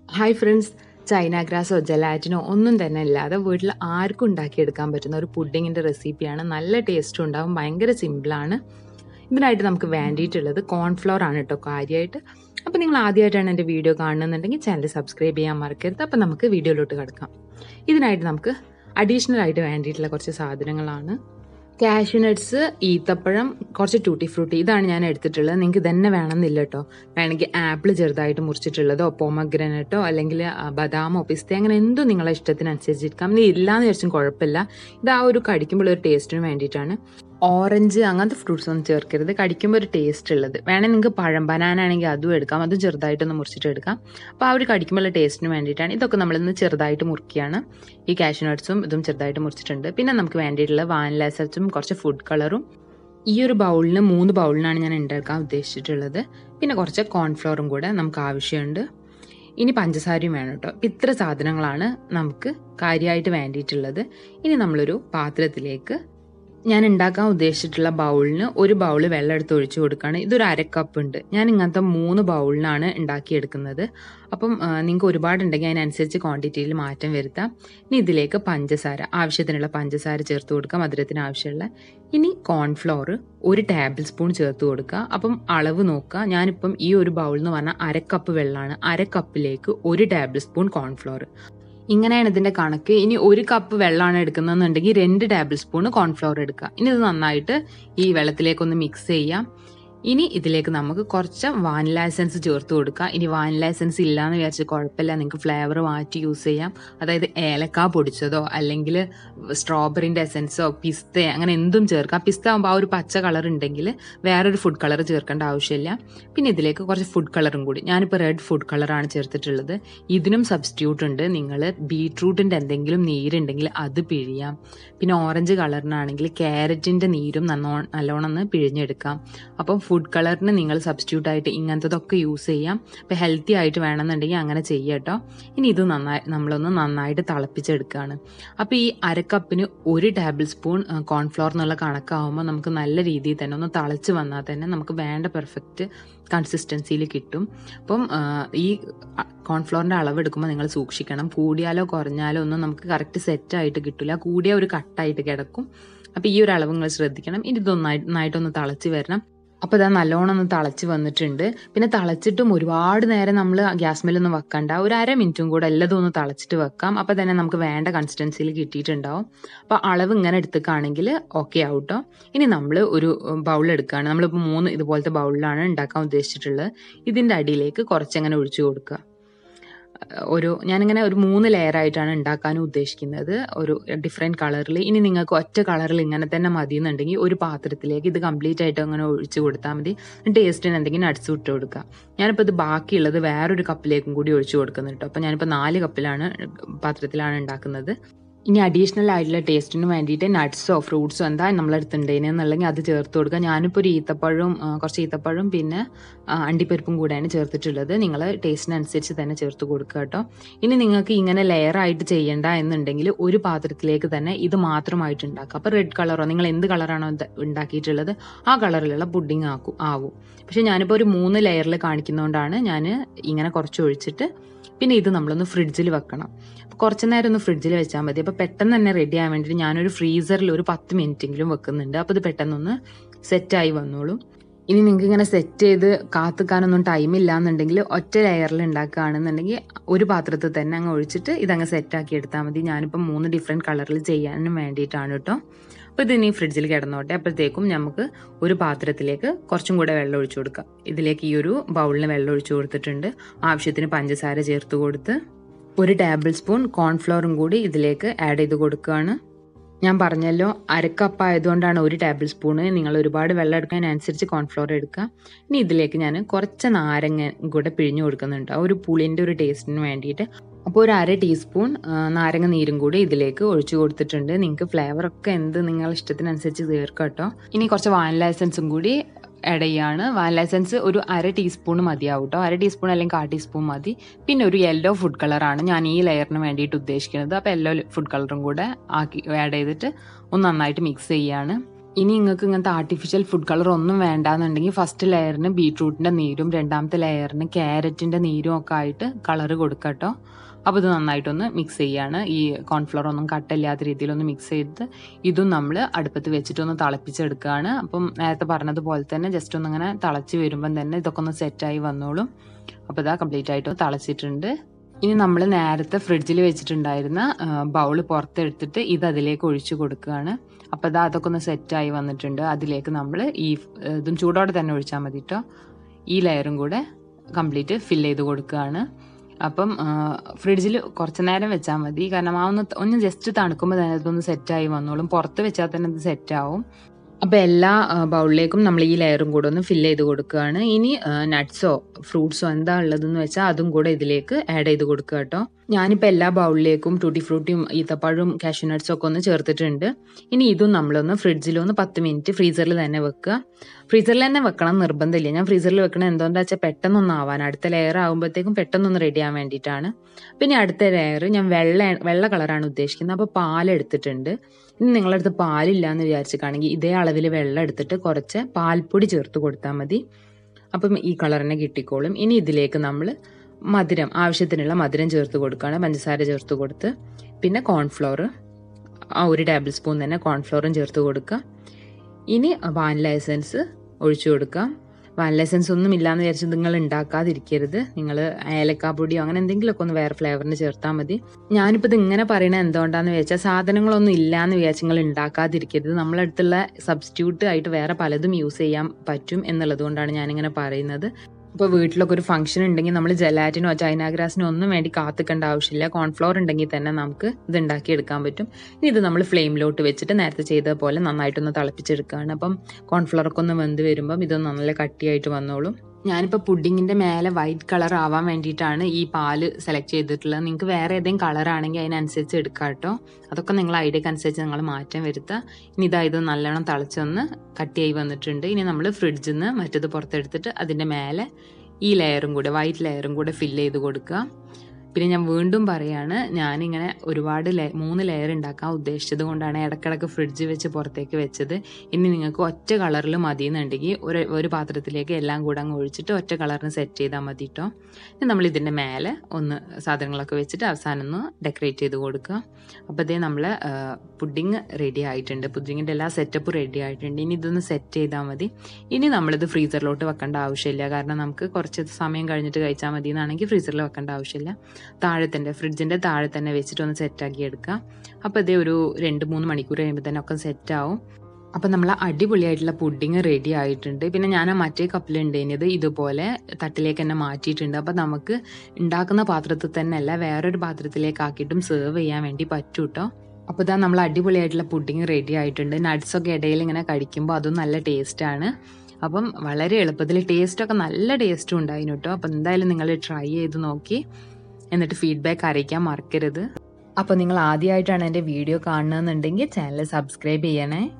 hi friends China ഗ്രാസോ ജലാറ്റിനോ ഒന്നും തന്നെ ഇല്ലാതെ വീട്ടിൽ ആർക്കും ഉണ്ടാക്കിയെടുക്കാൻ പറ്റുന്ന ഒരു പുഡിങ്ങിൻ്റെ റെസിപ്പിയാണ് നല്ല ടേസ്റ്റും ഉണ്ടാവും ഭയങ്കര സിമ്പിളാണ് ഇതിനായിട്ട് നമുക്ക് വേണ്ടിയിട്ടുള്ളത് കോൺഫ്ലോർ ആണ് കേട്ടോ കാര്യമായിട്ട് അപ്പോൾ നിങ്ങൾ ആദ്യമായിട്ടാണ് എൻ്റെ വീഡിയോ കാണുന്നുണ്ടെങ്കിൽ ചാനൽ സബ്സ്ക്രൈബ് ചെയ്യാൻ മറക്കരുത് അപ്പോൾ നമുക്ക് വീഡിയോയിലോട്ട് കിടക്കാം ഇതിനായിട്ട് നമുക്ക് അഡീഷണൽ ആയിട്ട് വേണ്ടിയിട്ടുള്ള കുറച്ച് സാധനങ്ങളാണ് കാഷ്യൂ നട്ട്സ് ഈത്തപ്പഴം കുറച്ച് ടൂട്ടി ഫ്രൂട്ടി ഇതാണ് ഞാൻ എടുത്തിട്ടുള്ളത് നിങ്ങൾക്ക് തന്നെ വേണമെന്നില്ല കേട്ടോ വേണമെങ്കിൽ ആപ്പിൾ ചെറുതായിട്ട് മുറിച്ചിട്ടുള്ളതോ പോമഗ്രനറ്റോ അല്ലെങ്കിൽ ആ, ബദാമോ പിസ്ത അങ്ങനെ എന്തും നിങ്ങളെ ഇഷ്ടത്തിനനുസരിച്ച് എടുക്കാം ഇനി ഇല്ലാന്ന് വിചാരിച്ചും കുഴപ്പമില്ല ഇത് ആ ഒരു കടിക്കുമ്പോൾ ഒരു ടേസ്റ്റിന് വേണ്ടിയിട്ടാണ് ഓറഞ്ച് അങ്ങനത്തെ ഫ്രൂട്ട്സ് ഒന്നും ചേർക്കരുത് കടിക്കുമ്പോൾ ഒരു ടേസ്റ്റ് ഉള്ളത് വേണമെങ്കിൽ നിങ്ങൾക്ക് പഴം ബനാന ആണെങ്കിൽ അതും എടുക്കാം അതും ചെറുതായിട്ടൊന്ന് മുറിച്ചിട്ട് എടുക്കാം അപ്പോൾ ആ ഒരു കടിക്കുമ്പോഴുള്ള ടേസ്റ്റിന് വേണ്ടിയിട്ടാണ് ഇതൊക്കെ നമ്മളിന്ന് ചെറുതായിട്ട് മുറിക്കുകയാണ് ഈ കാഷ്യൂ നട്ട്സും ഇതും ചെറുതായിട്ട് മുറിച്ചിട്ടുണ്ട് പിന്നെ നമുക്ക് വേണ്ടിയിട്ടുള്ള വാനില എസൻസും കുറച്ച് ഫുഡ് കളറും ഈ ഒരു ബൗളിന് മൂന്ന് ബൗളിനാണ് ഞാൻ ഉണ്ടാക്കാൻ ഉദ്ദേശിച്ചിട്ടുള്ളത് പിന്നെ കുറച്ച് കോൺഫ്ലോറും കൂടെ നമുക്ക് ആവശ്യമുണ്ട് ഇനി പഞ്ചസാരയും വേണം കേട്ടോ അപ്പം ഇത്ര സാധനങ്ങളാണ് നമുക്ക് കാര്യമായിട്ട് വേണ്ടിയിട്ടുള്ളത് ഇനി നമ്മളൊരു പാത്രത്തിലേക്ക് ഞാൻ ഉണ്ടാക്കാൻ ഉദ്ദേശിച്ചിട്ടുള്ള ബൗളിന് ഒരു ബൗൾ വെള്ളം എടുത്ത് ഒഴിച്ചു കൊടുക്കുകയാണ് ഇതൊരു അര കപ്പ് ഉണ്ട് ഞാൻ ഇങ്ങനത്തെ മൂന്ന് ബൗളിനാണ് ഉണ്ടാക്കിയെടുക്കുന്നത് അപ്പം നിങ്ങൾക്ക് ഒരുപാടുണ്ടെങ്കിൽ അതിനനുസരിച്ച് ക്വാണ്ടിറ്റിയിൽ മാറ്റം വരുത്താം ഇനി ഇതിലേക്ക് പഞ്ചസാര ആവശ്യത്തിനുള്ള പഞ്ചസാര ചേർത്ത് കൊടുക്കുക മധുരത്തിന് ആവശ്യമുള്ള ഇനി കോൺഫ്ലോർ ഒരു ടേബിൾ സ്പൂൺ ചേർത്ത് കൊടുക്കുക അപ്പം അളവ് നോക്കുക ഞാനിപ്പം ഈ ഒരു ബൗൾ എന്ന് പറഞ്ഞാൽ അര കപ്പ് വെള്ളമാണ് അര കപ്പിലേക്ക് ഒരു ടേബിൾ സ്പൂൺ കോൺഫ്ലോർ ഇങ്ങനെയാണ് ഇതിന്റെ കണക്ക് ഇനി ഒരു കപ്പ് വെള്ളമാണ് എടുക്കുന്നതെന്നുണ്ടെങ്കിൽ രണ്ട് ടേബിൾ സ്പൂൺ കോൺഫ്ലവർ എടുക്കുക ഇനി ഇത് നന്നായിട്ട് ഈ വെള്ളത്തിലേക്കൊന്ന് മിക്സ് ചെയ്യാം ഇനി ഇതിലേക്ക് നമുക്ക് കുറച്ച് വാനില എസൻസ് ചേർത്ത് കൊടുക്കുക ഇനി വാനില എസൻസ് ഇല്ലാന്ന് വിചാരിച്ച് കുഴപ്പമില്ല നിങ്ങൾക്ക് ഫ്ലേവർ മാറ്റി യൂസ് ചെയ്യാം അതായത് ഏലക്ക പൊടിച്ചതോ അല്ലെങ്കിൽ സ്ട്രോബെറിൻ്റെ എസൻസോ പിസ്ത അങ്ങനെ എന്തും ചേർക്കാം പിസ്ത ആകുമ്പോൾ ആ ഒരു പച്ച കളർ ഉണ്ടെങ്കിൽ വേറൊരു ഫുഡ് കളർ ചേർക്കേണ്ട ആവശ്യമില്ല പിന്നെ ഇതിലേക്ക് കുറച്ച് ഫുഡ് കളറും കൂടി ഞാനിപ്പോൾ റെഡ് ഫുഡ് കളറാണ് ചേർത്തിട്ടുള്ളത് ഇതിനും സബ്സ്റ്റിറ്റ്യൂട്ട് ഉണ്ട് നിങ്ങൾ ബീട്രൂട്ടിൻ്റെ എന്തെങ്കിലും നീരുണ്ടെങ്കിൽ അത് പിഴിയാം പിന്നെ ഓറഞ്ച് കളറിനാണെങ്കിൽ ക്യാരറ്റിൻ്റെ നീരും നന്നോ നല്ലോണം ഒന്ന് പിഴിഞ്ഞെടുക്കാം അപ്പം ഫുഡ് കളറിന് നിങ്ങൾ സബ്സ്റ്റിറ്റ്യൂട്ട് ആയിട്ട് ഇങ്ങനത്തതൊക്കെ യൂസ് ചെയ്യാം ഇപ്പം ഹെൽത്തി ആയിട്ട് വേണമെന്നുണ്ടെങ്കിൽ അങ്ങനെ ചെയ്യാം കേട്ടോ ഇനി ഇത് നന്നായി നമ്മളൊന്ന് നന്നായിട്ട് തിളപ്പിച്ചെടുക്കുകയാണ് അപ്പോൾ ഈ അരക്കപ്പിന് ഒരു ടേബിൾ സ്പൂൺ കോൺഫ്ലോർ എന്നുള്ള കണക്കാവുമ്പോൾ നമുക്ക് നല്ല രീതിയിൽ തന്നെ ഒന്ന് തിളച്ച് വന്നാൽ തന്നെ നമുക്ക് വേണ്ട പെർഫെക്റ്റ് കൺസിസ്റ്റൻസിയിൽ കിട്ടും അപ്പം ആ, ഈ കോൺഫ്ലോറിൻ്റെ അളവ് എടുക്കുമ്പോൾ നിങ്ങൾ സൂക്ഷിക്കണം കൂടിയാലോ കുറഞ്ഞാലോ ഒന്നും നമുക്ക് കറക്റ്റ് സെറ്റായിട്ട് കിട്ടില്ല കൂടിയ ഒരു കട്ടായിട്ട് കിടക്കും അപ്പോൾ ഈ ഒരു അളവ് നിങ്ങൾ ശ്രദ്ധിക്കണം ഇനി ഇതൊന്നായി നന്നായിട്ടൊന്ന് തിളച്ച് വരണം അപ്പോൾ ഇതാ നല്ലോണം ഒന്ന് തിളച്ച് വന്നിട്ടുണ്ട് പിന്നെ തിളച്ചിട്ടും ഒരുപാട് നേരം നമ്മൾ ഗ്യാസ് മേലൊന്നും വെക്കണ്ട ഒരു അര മിനിറ്റും കൂടെ എല്ലതും ഒന്ന് തിളച്ചിട്ട് വെക്കാം അപ്പോൾ തന്നെ നമുക്ക് വേണ്ട കൺസിസ്റ്റൻസിയിൽ കിട്ടിയിട്ടുണ്ടാവും അപ്പോൾ അളവ് ഇങ്ങനെ എടുത്തേക്കാണെങ്കിൽ ഓക്കെ ആവട്ടോ ഇനി നമ്മൾ ഒരു ബൗൾ എടുക്കുകയാണ് നമ്മളിപ്പോൾ മൂന്ന് ഇതുപോലത്തെ ബൗളിലാണ് ഉണ്ടാക്കാൻ ഉദ്ദേശിച്ചിട്ടുള്ളത് ഇതിൻ്റെ അടിയിലേക്ക് കുറച്ചങ്ങനെ ഒഴിച്ചു കൊടുക്കുക ഒരു ഞാനിങ്ങനെ ഒരു മൂന്ന് ലെയർ ആയിട്ടാണ് ഉണ്ടാക്കാൻ ഉദ്ദേശിക്കുന്നത് ഒരു ഡിഫറെൻറ്റ് കളറിൽ ഇനി നിങ്ങൾക്ക് ഒറ്റ കളറിൽ ഇങ്ങനെ തന്നെ മതി എന്നുണ്ടെങ്കിൽ ഒരു പാത്രത്തിലേക്ക് ഇത് കംപ്ലീറ്റ് ആയിട്ട് അങ്ങനെ ഒഴിച്ച് കൊടുത്താൽ മതി ടേസ്റ്റിന് എന്തെങ്കിലും നട്സ് ഇട്ട് കൊടുക്കുക ഞാനിപ്പോൾ ഇത് ബാക്കിയുള്ളത് വേറൊരു കപ്പിലേക്കും കൂടി ഒഴിച്ചു കൊടുക്കുന്നുണ്ട് കേട്ടോ അപ്പോൾ ഞാനിപ്പോൾ നാല് കപ്പിലാണ് പാത്രത്തിലാണ് ഉണ്ടാക്കുന്നത് ഇനി അഡീഷണൽ ആയിട്ടുള്ള ടേസ്റ്റിന് വേണ്ടിയിട്ട് നട്ട്സോ ഫ്രൂട്ട്സോ എന്താ നമ്മളെടുത്തുണ്ടെന്നുണ്ടെങ്കിൽ അത് ചേർത്ത് കൊടുക്കുക ഞാനിപ്പോൾ ഒരു ഈത്തപ്പഴവും ആ, കുറച്ച് ഈത്തപ്പഴവും പിന്നെ ആ, അണ്ടിപ്പരിപ്പും കൂടെയാണ് ചേർത്തിട്ടുള്ളത് നിങ്ങൾ ടേസ്റ്റിനനുസരിച്ച് തന്നെ ചേർത്ത് കൊടുക്കുക കേട്ടോ ഇനി നിങ്ങൾക്ക് ഇങ്ങനെ ലെയർ ആയിട്ട് ചെയ്യണ്ട എന്നുണ്ടെങ്കിൽ ഒരു പാത്രത്തിലേക്ക് തന്നെ ഇത് മാത്രമായിട്ട് ഉണ്ടാക്കുക അപ്പോൾ റെഡ് കളറോ നിങ്ങൾ എന്ത് കളറാണോ ഇത് ഉണ്ടാക്കിയിട്ടുള്ളത് ആ കളറിലുള്ള പുഡിങ് ആക്കും ആവും പക്ഷെ ഞാനിപ്പോൾ ഒരു മൂന്ന് ലെയറിൽ കാണിക്കുന്നതുകൊണ്ടാണ് ഞാൻ ഇങ്ങനെ കുറച്ച് ഒഴിച്ചിട്ട് പിന്നെ ഇത് നമ്മളൊന്ന് ഫ്രിഡ്ജിൽ വെക്കണം അപ്പോൾ കുറച്ച് നേരം ഒന്ന് ഫ്രിഡ്ജിൽ വെച്ചാൽ മതി അപ്പോൾ പെട്ടെന്ന് തന്നെ റെഡി ആവാൻ വേണ്ടിയിട്ട് ഞാനൊരു ഫ്രീസറിൽ ഒരു പത്ത് മിനിറ്റെങ്കിലും വെക്കുന്നുണ്ട് അപ്പോൾ ഇത് പെട്ടെന്നൊന്ന് സെറ്റായി വന്നോളും ഇനി നിങ്ങൾക്ക് ഇങ്ങനെ സെറ്റ് ചെയ്ത് കാത്തുക്കാനൊന്നും ടൈം ഇല്ലാന്നുണ്ടെങ്കിൽ ഒറ്റ ലെയറിൽ ഉണ്ടാക്കുകയാണെന്നുണ്ടെങ്കിൽ ഒരു പാത്രത്തിൽ തന്നെ അങ്ങ് ഒഴിച്ചിട്ട് ഇതങ്ങ് സെറ്റാക്കി എടുത്താൽ മതി ഞാനിപ്പോൾ മൂന്ന് ഡിഫറെൻറ്റ് കളറിൽ ചെയ്യാനും വേണ്ടിയിട്ടാണ് കേട്ടോ അപ്പോൾ ഇത് ഇനി ഫ്രിഡ്ജിൽ കിടന്നോട്ടെ അപ്പോഴത്തേക്കും നമുക്ക് ഒരു പാത്രത്തിലേക്ക് കുറച്ചും കൂടെ വെള്ളം ഒഴിച്ചു കൊടുക്കാം ഇതിലേക്ക് ഈ ഒരു ബൗളിന് വെള്ളം ഒഴിച്ചു കൊടുത്തിട്ടുണ്ട് ആവശ്യത്തിന് പഞ്ചസാര ചേർത്ത് കൊടുത്ത് ഒരു ടേബിൾ സ്പൂൺ കോൺഫ്ലോറും കൂടി ഇതിലേക്ക് ആഡ് ചെയ്ത് കൊടുക്കുകയാണ് ഞാൻ പറഞ്ഞല്ലോ അരക്കപ്പ് ആയതുകൊണ്ടാണ് ഒരു ടേബിൾ സ്പൂണ് നിങ്ങൾ ഒരുപാട് വെള്ളം എടുക്കുന്നതിനനുസരിച്ച് കോൺഫ്ലോർ എടുക്കുക ഇനി ഇതിലേക്ക് ഞാൻ കുറച്ച് നാരങ്ങ കൂടെ പിഴിഞ്ഞു കൊടുക്കുന്നുണ്ട് ആ ഒരു പുളിൻ്റെ ഒരു ടേസ്റ്റിന് വേണ്ടിയിട്ട് അപ്പോൾ ഒരു അര ടീസ്പൂൺ ആ, നാരങ്ങ നീരും കൂടി ഇതിലേക്ക് ഒഴിച്ചു കൊടുത്തിട്ടുണ്ട് നിങ്ങൾക്ക് ഫ്ലേവർ ഒക്കെ എന്ത് നിങ്ങളുടെ ഇഷ്ടത്തിനനുസരിച്ച് ചേർക്കാം കേട്ടോ ഇനി കുറച്ച് വാനില എസൻസും കൂടി ആഡ് ചെയ്യാണ് വാനില എസൻസ് ഒരു അര ടീസ്പൂൺ മതിയാവും കേട്ടോ അര ടീസ്പൂൺ അല്ലെങ്കിൽ കാ ടീസ്പൂൺ മതി പിന്നെ ഒരു യെല്ലോ ഫുഡ് കളറാണ് ഞാൻ ഈ ലെയറിന് വേണ്ടിയിട്ട് ഉദ്ദേശിക്കുന്നത് അപ്പോൾ യെല്ലോ ഫുഡ് കളറും കൂടെ ആക്കി ആഡ് ചെയ്തിട്ട് ഒന്ന് നന്നായിട്ട് മിക്സ് ചെയ്യാണ് ഇനി നിങ്ങൾക്ക് ഇങ്ങനത്തെ ആർട്ടിഫിഷ്യൽ ഫുഡ് കളർ ഒന്നും വേണ്ടാന്നുണ്ടെങ്കിൽ ഫസ്റ്റ് ലെയറിന് ബീട്രൂട്ടിൻ്റെ നീരും രണ്ടാമത്തെ ലെയറിന് ക്യാരറ്റിൻ്റെ നീരും ഒക്കെ ആയിട്ട് കളർ കൊടുക്കട്ടോ അപ്പോൾ ഇത് നന്നായിട്ടൊന്ന് മിക്സ് ചെയ്യാണ് ഈ കോൺഫ്ലവർ ഒന്നും കട്ടില്ലാത്ത രീതിയിലൊന്ന് മിക്സ് ചെയ്ത് ഇതും നമ്മൾ അടുപ്പത്ത് വെച്ചിട്ടൊന്ന് തിളപ്പിച്ചെടുക്കുകയാണ് അപ്പം നേരത്തെ പറഞ്ഞതുപോലെ തന്നെ ജസ്റ്റ് ഒന്ന് ഇങ്ങനെ തിളച്ച് വരുമ്പം തന്നെ ഇതൊക്കെ ഒന്ന് സെറ്റായി വന്നോളും അപ്പോൾ ഇതാ കംപ്ലീറ്റ് ആയിട്ട് തിളച്ചിട്ടുണ്ട് ഇനി നമ്മൾ നേരത്തെ ഫ്രിഡ്ജിൽ വെച്ചിട്ടുണ്ടായിരുന്ന ബൗള് പുറത്തെടുത്തിട്ട് ഇത് അതിലേക്ക് ഒഴിച്ചു കൊടുക്കുകയാണ് അപ്പോൾ ഇതാ അതൊക്കെ ഒന്ന് സെറ്റായി വന്നിട്ടുണ്ട് അതിലേക്ക് നമ്മൾ ഈ ഇതും ചൂടോടെ തന്നെ ഒഴിച്ചാൽ മതി കേട്ടോ ഈ ലെയറും കൂടെ കംപ്ലീറ്റ് ഫില്ല് ചെയ്ത് കൊടുക്കുകയാണ് അപ്പം ഫ്രിഡ്ജിൽ കുറച്ച് നേരം വെച്ചാൽ മതി കാരണം ആ ഒന്ന് ഒന്ന് ജസ്റ്റ് തണുക്കുമ്പോൾ തന്നെ ഇതൊന്ന് സെറ്റായി വന്നോളും പുറത്ത് വെച്ചാൽ തന്നെ ഇത് സെറ്റാവും അപ്പോൾ എല്ലാ ബൗളിലേക്കും നമ്മൾ ഈ ലെയറും കൂടെ ഒന്ന് ഫില്ല് ചെയ്ത് കൊടുക്കുകയാണ് ഇനി നട്ട്സോ ഫ്രൂട്ട്സോ എന്താ ഉള്ളതെന്ന് വെച്ചാൽ അതും കൂടെ ഇതിലേക്ക് ആഡ് ചെയ്ത് കൊടുക്കുക കേട്ടോ ഞാനിപ്പോൾ എല്ലാ ബൗളിലേക്കും ടൂട്ടി ഫ്രൂട്ടിയും ഈത്തപ്പഴവും കാഷ്യൂ നട്ട്സും ഒക്കെ ഒന്ന് ചേർത്തിട്ടുണ്ട് ഇനി ഇതും നമ്മളൊന്ന് ഫ്രിഡ്ജിലൊന്ന് പത്ത് മിനിറ്റ് ഫ്രീസറിൽ തന്നെ വെക്കുക ഫ്രീസറിൽ തന്നെ വെക്കണം നിർബന്ധമില്ല ഞാൻ ഫ്രീസറിൽ വെക്കണം എന്തുകൊണ്ടാ വെച്ചാൽ പെട്ടെന്നൊന്നും ആവാൻ അടുത്ത ലെയർ ആകുമ്പോഴത്തേക്കും പെട്ടെന്നൊന്ന് റെഡി ആവാൻ വേണ്ടിയിട്ടാണ് പിന്നെ അടുത്ത ലെയർ ഞാൻ വെള്ള വെള്ള കളറാണ് ഉദ്ദേശിക്കുന്നത് അപ്പോൾ പാലെടുത്തിട്ടുണ്ട് ഇനി നിങ്ങളടുത്ത് പാലില്ല എന്ന് വിചാരിച്ചിട്ടാണെങ്കിൽ ഇതേ അളവിൽ വെള്ളം എടുത്തിട്ട് കുറച്ച് പാൽപ്പൊടി ചേർത്ത് കൊടുത്താൽ മതി അപ്പം ഈ കളറിനെ കിട്ടിക്കോളും ഇനി ഇതിലേക്ക് നമ്മൾ മധുരം ആവശ്യത്തിനുള്ള മധുരം ചേർത്ത് കൊടുക്കുകയാണ് പഞ്ചസാര ചേർത്ത് കൊടുത്ത് പിന്നെ കോൺഫ്ലോർ ആ ഒരു ടേബിൾ സ്പൂൺ തന്നെ കോൺഫ്ലോറും ചേർത്ത് കൊടുക്കുക ഇനി വാനില എസൻസ് ഒഴിച്ചു കൊടുക്കാം വാനില എസൻസ് ഒന്നും ഇല്ലാന്ന് വിചാരിച്ച് നിങ്ങൾ ഉണ്ടാക്കാതിരിക്കരുത് നിങ്ങൾ ഏലക്കാപ്പൊടിയോ അങ്ങനെ എന്തെങ്കിലുമൊക്കെ ഒന്ന് വേറെ ഫ്ലേവറിന് ചേർത്താൽ മതി ഞാനിപ്പോൾ ഇത് ഇങ്ങനെ പറയണത് എന്തുകൊണ്ടാന്ന് വെച്ചാൽ സാധനങ്ങളൊന്നും ഇല്ലാന്ന് വിചാരിച്ച് നിങ്ങൾ ഉണ്ടാക്കാതിരിക്കരുത് നമ്മളെ അടുത്തുള്ള സബ്സ്റ്റിറ്റ്യൂട്ട് ആയിട്ട് വേറെ പലതും യൂസ് ചെയ്യാൻ പറ്റും എന്നുള്ളത് കൊണ്ടാണ് ഞാനിങ്ങനെ പറയുന്നത് ഇപ്പോൾ വീട്ടിലൊക്കെ ഒരു ഫംഗ്ഷൻ ഉണ്ടെങ്കിൽ നമ്മൾ ജലാറ്റിനോ ചൈനാഗ്രാസിനോ ഒന്നും വേണ്ടി കാത്തിക്കേണ്ട ആവശ്യമില്ല കോൺഫ്ലോർ ഉണ്ടെങ്കിൽ തന്നെ നമുക്ക് ഇത് ഉണ്ടാക്കിയെടുക്കാൻ പറ്റും ഇനി ഇത് നമ്മൾ ഫ്ലെയിമിലോട്ട് വെച്ചിട്ട് നേരത്തെ ചെയ്ത പോലെ നന്നായിട്ടൊന്ന് തിളപ്പിച്ചെടുക്കുകയാണ് അപ്പം കോൺഫ്ലവറൊക്കെ ഒന്ന് വെന്ത് വരുമ്പം ഇതൊന്ന് നല്ല കട്ടിയായിട്ട് വന്നോളും ഞാനിപ്പോൾ പുഡിങ്ങിൻ്റെ മേലെ വൈറ്റ് കളർ ആവാൻ വേണ്ടിയിട്ടാണ് ഈ പാല് സെലക്ട് ചെയ്തിട്ടുള്ളത് നിങ്ങൾക്ക് വേറെ ഏതെങ്കിലും കളർ ആണെങ്കിൽ അതിനനുസരിച്ച് എടുക്കാം കേട്ടോ അതൊക്കെ നിങ്ങൾ ഐഡിയക്ക് അനുസരിച്ച് നിങ്ങൾ മാറ്റം വരുത്തുക ഇനി ഇതാ ഇത് നല്ലോണം തിളച്ചൊന്ന് കട്ടിയായി വന്നിട്ടുണ്ട് ഇനി നമ്മൾ ഫ്രിഡ്ജിൽ നിന്ന് മറ്റത് പുറത്തെടുത്തിട്ട് അതിൻ്റെ മേലെ ഈ ലെയറും കൂടെ വൈറ്റ് ലെയറും കൂടെ ഫില്ല് ചെയ്ത് കൊടുക്കുക പിന്നെ ഞാൻ വീണ്ടും പറയാണ് ഞാനിങ്ങനെ ഒരുപാട് ലേ മൂന്ന് ലെയർ ഉണ്ടാക്കാൻ ഉദ്ദേശിച്ചത് കൊണ്ടാണ് ഇടക്കിടക്ക് ഫ്രിഡ്ജ് വെച്ച് പുറത്തേക്ക് വെച്ചത് ഇനി നിങ്ങൾക്ക് ഒറ്റ കളറിൽ മതി എന്നുണ്ടെങ്കിൽ ഒരു ഒരു പാത്രത്തിലേക്ക് എല്ലാം കൂടെ അങ്ങ് ഒഴിച്ചിട്ട് ഒറ്റ കളറിന് സെറ്റ് ചെയ്താൽ മതി കേട്ടോ ഇനി നമ്മൾ ഇതിൻ്റെ മേലെ ഒന്ന് സാധനങ്ങളൊക്കെ വെച്ചിട്ട് അവസാനം ഒന്ന് ഡെക്കറേറ്റ് ചെയ്ത് കൊടുക്കുക അപ്പോൾ ഇതേ നമ്മൾ പുഡിങ് റെഡി ആയിട്ടുണ്ട് പുഡിങ്ങിൻ്റെ എല്ലാ സെറ്റപ്പും റെഡി ആയിട്ടുണ്ട് ഇനി ഇതൊന്ന് സെറ്റ് ചെയ്താൽ മതി ഇനി നമ്മളിത് ഫ്രീസറിലോട്ട് വെക്കേണ്ട ആവശ്യമില്ല കാരണം നമുക്ക് കുറച്ച് സമയം കഴിഞ്ഞിട്ട് കഴിച്ചാൽ മതി എന്നാണെങ്കിൽ ഫ്രീസറിൽ വെക്കേണ്ട ആവശ്യമില്ല താഴെ തന്നെ ഫ്രിഡ്ജിൻ്റെ താഴെ തന്നെ വെച്ചിട്ട് ഒന്ന് സെറ്റാക്കി എടുക്കുക അപ്പോൾ ഇതേ ഒരു രണ്ട് മൂന്ന് മണിക്കൂർ കഴിയുമ്പോൾ തന്നെ ഒക്കെ സെറ്റാവും അപ്പോൾ നമ്മൾ അടിപൊളിയായിട്ടുള്ള പുഡിങ് റെഡി ആയിട്ടുണ്ട് പിന്നെ ഞാൻ ആ മറ്റേ കപ്പിലുണ്ടേനത് ഇതുപോലെ തട്ടിലേക്ക് തന്നെ മാറ്റിയിട്ടുണ്ട് അപ്പോൾ നമുക്ക് ഉണ്ടാക്കുന്ന പാത്രത്തിൽ തന്നെ അല്ല വേറൊരു പാത്രത്തിലേക്ക് ആക്കിയിട്ടും സെർവ് ചെയ്യാൻ വേണ്ടി പറ്റൂ കേട്ടോ അപ്പോൾ ഇതാ നമ്മൾ അടിപൊളിയായിട്ടുള്ള പുഡിങ് റെഡി ആയിട്ടുണ്ട് നട്ട്സൊക്കെ ഇടയിൽ ഇങ്ങനെ കഴിക്കുമ്പോൾ അതും നല്ല ടേസ്റ്റാണ് അപ്പം വളരെ എളുപ്പത്തിൽ ടേസ്റ്റൊക്കെ നല്ല ടേസ്റ്റും ഉണ്ടായിരുന്നു കേട്ടോ അപ്പം എന്തായാലും നിങ്ങൾ ട്രൈ ചെയ്ത് നോക്കി എന്നിട്ട് ഫീഡ്ബാക്ക് അറിയിക്കാൻ മറക്കരുത് അപ്പോൾ നിങ്ങൾ ആദ്യമായിട്ടാണ് എൻ്റെ വീഡിയോ കാണുന്നതെന്നുണ്ടെങ്കിൽ ചാനൽ സബ്സ്ക്രൈബ് ചെയ്യണേ